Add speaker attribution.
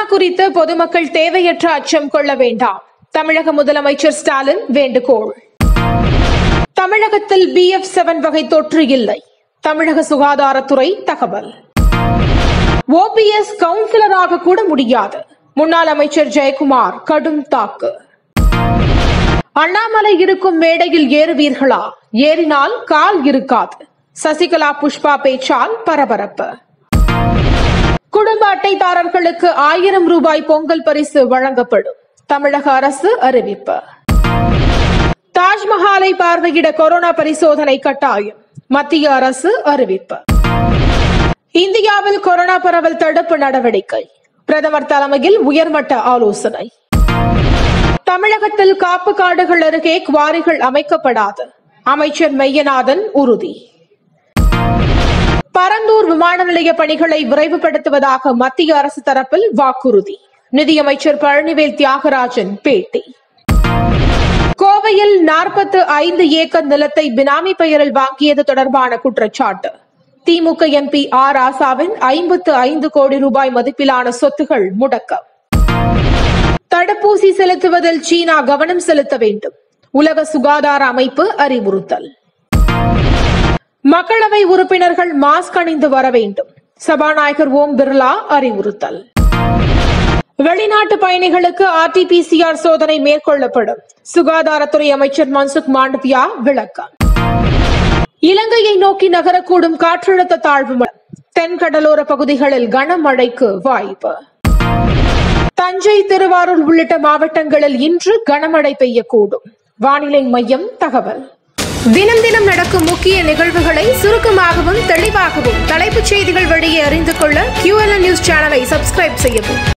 Speaker 1: குறித்து பொதுமக்கள் தேவையற்ற அச்சம் கொள்ள வேண்டாம் தமிழக முதலமைச்சர் ஸ்டாலின் வேண்டுகோள் தமிழகத்தில் பி எஃப் செவன் வகை தொற்று இல்லை தமிழக சுகாதாரத்துறை தகவல் ஓபிஎஸ் கவுன்சிலராக கூட முடியாது முன்னாள் அமைச்சர் ஜெயக்குமார் கடும் தாக்கு அண்ணாமலை இருக்கும் மேடையில் ஏறுவீர்களா ஏறினால் கால் இருக்காது சசிகலா புஷ்பா பேச்சால் பரபரப்பு குடும்ப அட்டைதாரர்களுக்கு ஆயிரம் ரூபாய் பொங்கல் பரிசு வழங்கப்படும் தமிழக அரசு அறிவிப்பு தாஜ்மஹாலை பார்வையிட கொரோனா பரிசோதனை கட்டாயம் மத்திய அரசு அறிவிப்பு இந்தியாவில் கொரோனா பரவல் தடுப்பு நடவடிக்கை பிரதமர் தலைமையில் உயர்மட்ட ஆலோசனை தமிழகத்தில் காப்பு காடுகள் அருகே குவாரிகள் அமைக்கப்படாது அமைச்சர் மெய்யநாதன் உறுதி பரந்தூர் விமான நிலைய பணிகளை விரைவுபடுத்துவதாக மத்திய அரசு தரப்பில் வாக்குறுதி நிதியமைச்சர் பழனிவேல் தியாகராஜன் பேட்டி கோவையில் நாற்பத்து ஐந்து ஏக்கர் நிலத்தை பினாமி பெயரில் வாங்கியது தொடர்பான குற்றச்சாட்டு திமுக எம்பி ஆர் ராசாவின் ஐம்பத்து ஐந்து கோடி ரூபாய் மதிப்பிலான சொத்துகள் முடக்கம் தடுப்பூசி செலுத்துவதில் சீனா கவனம் செலுத்த வேண்டும் உலக சுகாதார அமைப்பு அறிவுறுத்தல் மக்களவை உறுப்பினர்கள் மாஸ்க் அணிந்து வர வேண்டும் சபாநாயகர் ஓம் பிர்லா அறிவுறுத்தல் வெளிநாட்டு பயணிகளுக்கு ஆர்டிபிசிஆர் சோதனை மேற்கொள்ளப்படும் சுகாதாரத்துறை அமைச்சர் மன்சுக் மாண்டவியா விளக்கம் இலங்கையை நோக்கி நகரக்கூடும் காற்றழுத்த தாழ்வு மண்டலம். தென்கடலோர பகுதிகளில் கனமழைக்கு வாய்ப்பு தஞ்சை திருவாரூர் உள்ளிட்ட மாவட்டங்களில் இன்று கனமழை பெய்யக்கூடும் வானிலை மையம் தகவல் தினம் தினம் நடக்கும் முக்கிய நிகழ்வுகளை சுருக்கமாகவும் தெளிவாகவும் தலைப்புச் செய்திகள் வழியே அறிந்து கொள்ள QLN நியூஸ் சேனலை சப்ஸ்கிரைப் செய்யவும்